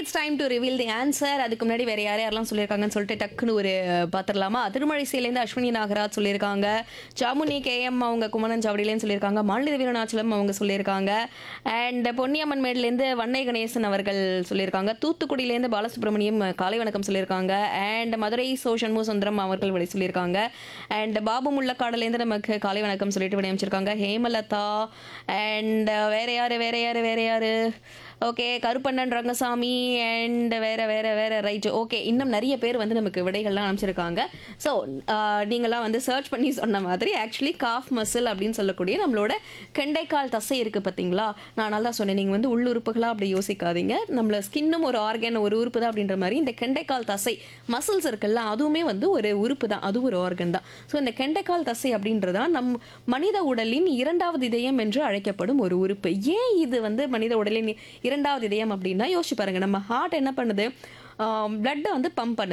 it's time to reveal the answer அதுக்கு முன்னாடி வேற யார் யாரெல்லாம் சொல்லியிருக்காங்கன்னு சொல்லிட்டு டக்குன்னு ஒரு பார்த்துடலாமா திருமழிசையிலேருந்து அஸ்வினி நாகராஜ் சொல்லியிருக்காங்க ஜாமுனி கேஎம் அவங்க குமரன் சாவடியிலேருந்து சொல்லியிருக்காங்க மாநில வீரநாச்சலம் அவங்க சொல்லியிருக்காங்க அண்ட் பொன்னியம்மன் மேட்லேருந்து வன்னை கணேசன் அவர்கள் சொல்லியிருக்காங்க தூத்துக்குடியிலேருந்து பாலசுப்ரமணியம் காலை வணக்கம் சொல்லியிருக்காங்க அண்ட் மதுரை சோ சண்முக சுந்தரம் அவர்கள் வழி சொல்லியிருக்காங்க அண்ட் பாபு முள்ளக்காடுலேருந்து நமக்கு காலை வணக்கம் சொல்லிட்டு விட அமைச்சிருக்காங்க ஹேமலதா அண்ட் வேற யாரு வேற யாரு வேற யாரு ஓகே கருப்பண்ணன் ரங்கசாமி அண்ட் வேற வேற வேற ரைட் ஓகே இன்னும் நிறைய பேர் வந்து நமக்கு விடைகள்லாம் அனுப்பிச்சிருக்காங்க ஸோ நீங்களாம் வந்து சர்ச் பண்ணி சொன்ன மாதிரி ஆக்சுவலி காஃப் மசில் அப்படின்னு சொல்லக்கூடிய நம்மளோட கெண்டைக்கால் தசை இருக்குது பார்த்தீங்களா நான் நல்லா சொன்னேன் நீங்கள் வந்து உள்ளுறுப்புகளாக அப்படி யோசிக்காதீங்க நம்மள ஸ்கின்னும் ஒரு ஆர்கன் ஒரு உறுப்பு தான் அப்படின்ற மாதிரி இந்த கெண்டைக்கால் தசை மசில்ஸ் இருக்குல்ல அதுவுமே வந்து ஒரு உறுப்பு தான் அது ஒரு ஆர்கன் தான் ஸோ இந்த கெண்டைக்கால் தசை அப்படின்றதா நம் மனித உடலின் இரண்டாவது இதயம் என்று அழைக்கப்படும் ஒரு உறுப்பு ஏன் இது வந்து மனித உடலின் இரண்டாவது இதயம் அப்படின்னா யோசிச்சு பாருங்க நம்ம ஹார்ட் என்ன பண்ணுது பிளட்டை வந்து பம்ப் பண்ணுது